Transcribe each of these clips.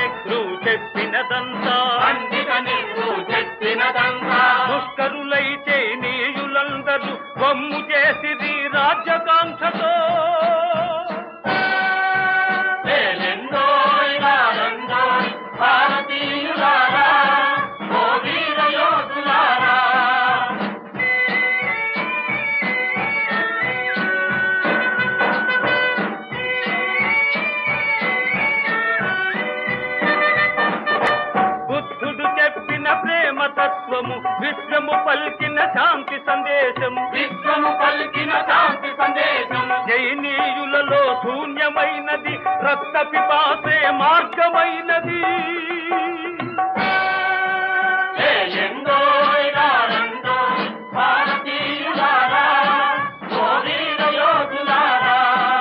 నెహ్రూ చెప్పినదంతా పండిత నెహ్రూ చెప్పినదంతా దుష్కరులైతే నీయులందరూ బొమ్ము చేసిరి రాజ్యకాంక్షతో లేలెందోయ్ లాలందోయ్ భారతీయులారా ఓ వీర యోధులారా బుద్ధుడు చెప్పిన ప్రేమ తత్వము విశ్వము పలికిన శాంతి సందేశము విశ్వము పలికిన శాంతి సందేశం జైనీయులలో శూన్యమైనది రక్త పిపాసే మార్గమైనది లేలెందోయ్ లాలందోయ్ భారతీయులారా ఓ వీర యోధులారా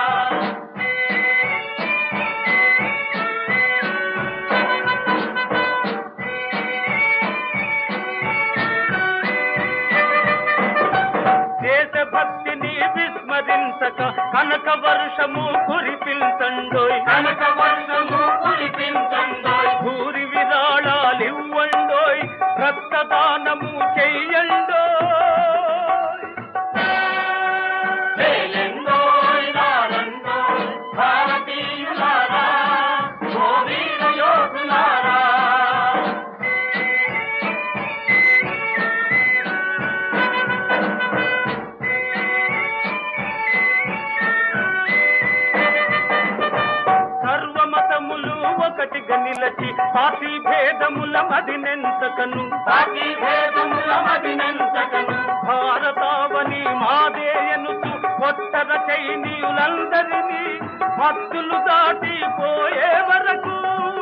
దేశభక్తిని విస్మరించక కనక వర్షము కురిపించండోయ్ కనక వర్షము కురిపించండోయ్ భూరి విరాళాలివ్వండోయ్ రక్తదానము చెయ్యండోయ్ లేలెందోయ్ లాలందోయ్ భారతీయులారా ఓ వీర యోధులారా సర్వమతములు ఒకటిగా నిలచి పార్టీ భేదముల మదినెంతకను పార్టీ భేదముల మదినంతకను భారతావని మాదేయనుచు కొట్టర చైనీయులందరినీ మత్తులు దాటిపోయే వరకు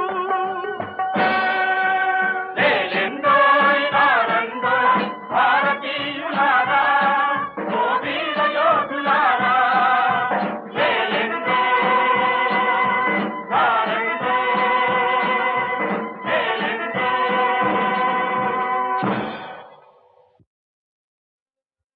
లేలెందోయ్ లాలందోయ్ భారతీయులారా ఓ వీర యోధులారా లేలెందోయ్ లాలందోయ్ లేలెందోయ్